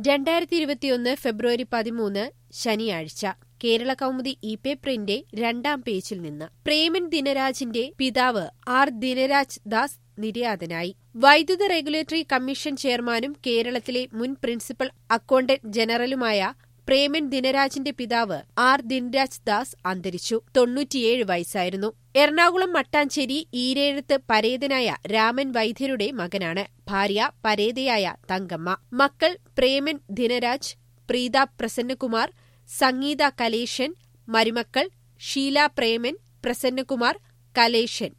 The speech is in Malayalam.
രണ്ടായിരത്തി ഇരുപത്തിയൊന്ന് ഫെബ്രുവരി പതിമൂന്ന് ശനിയാഴ്ച കേരള കൗമുദി ഇ പേപ്പറിന്റെ രണ്ടാം പേജിൽ നിന്ന് പ്രേമൻ ദിനരാജിന്റെ പിതാവ് ആർ ദിനരാജ് ദാസ് നിര്യാതനായി വൈദ്യുത റെഗുലേറ്ററി കമ്മീഷൻ ചെയർമാനും കേരളത്തിലെ മുൻ പ്രിൻസിപ്പൽ അക്കൌണ്ടന്റ് ജനറലുമായ പ്രേമൻ ദിനരാജിന്റെ പിതാവ് ആർ ദിനരാജ് ദാസ് അന്തരിച്ചു തൊണ്ണൂറ്റിയേഴ് വയസ്സായിരുന്നു എറണാകുളം മട്ടാഞ്ചേരി ഈരേഴത്ത് പരേതനായ രാമൻ വൈദ്യരുടെ മകനാണ് ഭാര്യ പരേതയായ തങ്കമ്മ മക്കൾ പ്രേമൻ ദിനരാജ് പ്രീത പ്രസന്നകുമാർ സംഗീത കലേശൻ മരുമക്കൾ ഷീല പ്രേമൻ പ്രസന്നകുമാർ കലേശൻ